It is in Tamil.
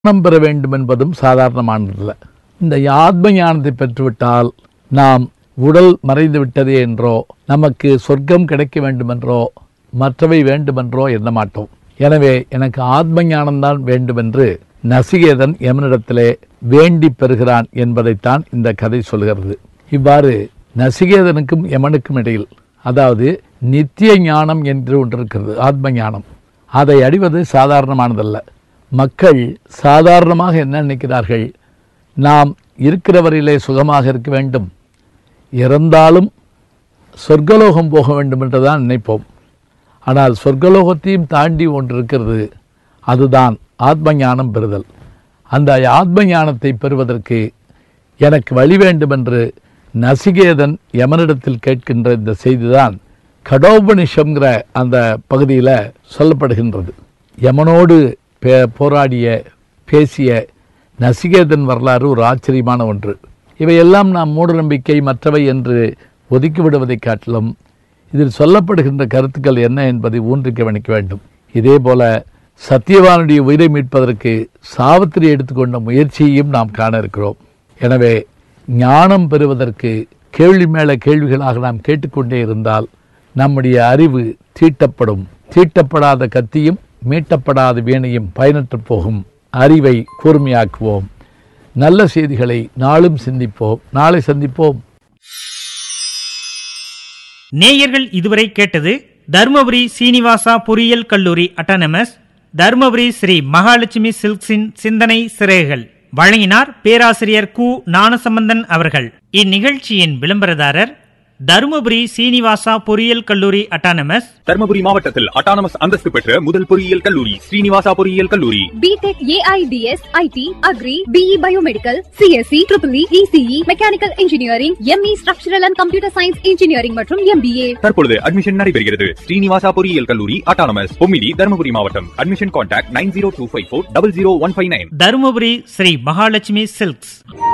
ஞானம் பெற வேண்டும் என்பதும் சாதாரணமானதல்ல இந்த ஆத்ம ஞானத்தை பெற்றுவிட்டால் நாம் உடல் மறைந்து விட்டதே என்றோ நமக்கு சொர்க்கம் கிடைக்க வேண்டுமென்றோ மற்றவை வேண்டுமென்றோ எண்ண மாட்டோம் எனவே எனக்கு ஆத்ம ஞானம்தான் வேண்டுமென்று நசிகேதன் யமனிடத்திலே வேண்டி பெறுகிறான் என்பதைத்தான் இந்த கதை சொல்கிறது இவ்வாறு நசிகேதனுக்கும் யமனுக்கும் இடையில் அதாவது நித்திய ஞானம் என்று ஒன்று இருக்கிறது ஆத்ம ஞானம் அதை அடைவது சாதாரணமானதல்ல மக்கள் சாதாரணமாக என்ன நினைக்கிறார்கள் நாம் இருக்கிறவரையிலே சுகமாக இருக்க வேண்டும் இறந்தாலும் சொர்க்கலோகம் போக வேண்டும் என்று தான் நினைப்போம் ஆனால் சொர்க்கலோகத்தையும் தாண்டி ஒன்று இருக்கிறது அதுதான் ஆத்ம ஞானம் பெறுதல் அந்த ஆத்ம ஞானத்தை பெறுவதற்கு எனக்கு வழி வேண்டும் என்று நசிகேதன் யமனிடத்தில் கேட்கின்ற இந்த செய்திதான் கடோபனிஷம்ங்கிற அந்த பகுதியில் சொல்லப்படுகின்றது யமனோடு பே போராடிய பேசிய நசிகேதன் வரலாறு ஒரு ஆச்சரியமான ஒன்று இவையெல்லாம் நாம் மூடநம்பிக்கை மற்றவை என்று ஒதுக்கிவிடுவதைக் காட்டிலும் இதில் சொல்லப்படுகின்ற கருத்துக்கள் என்ன என்பதை ஊன்றி கவனிக்க வேண்டும் இதே போல சத்தியவானுடைய உயிரை மீட்பதற்கு சாவித்திரி எடுத்துக்கொண்ட முயற்சியையும் நாம் காண இருக்கிறோம் எனவே ஞானம் பெறுவதற்கு கேள்வி மேல கேள்விகளாக நாம் கேட்டுக்கொண்டே இருந்தால் நம்முடைய அறிவு தீட்டப்படும் தீட்டப்படாத கத்தியும் மீட்டப்படாத வீணையும் பயனற்று போகும் அறிவை கூர்மையாக்குவோம் நல்ல செய்திகளை நாளும் சிந்திப்போம் நாளை சந்திப்போம் நேயர்கள் இதுவரை கேட்டது தருமபுரி சீனிவாசா பொறியியல் கல்லூரி அட்டானமஸ் தருமபுரி ஸ்ரீ மகாலட்சுமி சில்க்ஸின் சிந்தனை சிறைகள் வழங்கினார் பேராசிரியர் கு ஞானசம்பந்தன் அவர்கள் இந்நிகழ்ச்சியின் விளம்பரதாரர் தருமபுரி சீனிவாசா பொறியியல் கல்லூரி அட்டானமஸ் தர்மபுரி மாவட்டத்தில் அட்டானமஸ் அந்தஸ்து பெற்ற முதல் பொறியியல் கல்லூரி ஸ்ரீனிவாசா பொறியியல் கல்லூரி B Tech AIDS IT agri BE biomedical CSC triple ECE mechanical engineering ME structural and computer science engineering மற்றும் எம்பிஏ தற்பொழுது அட்மிஷன் நடைபெறுகிறது ஸ்ரீனிவாசா பொறியியல் கல்லூரி அட்டானமஸ் பொம்மிடி தர்மபுரி மாவட்டம் admission contact nine zero two five four double zero one five nine Dharmapuri Sri Mahalakshmi silks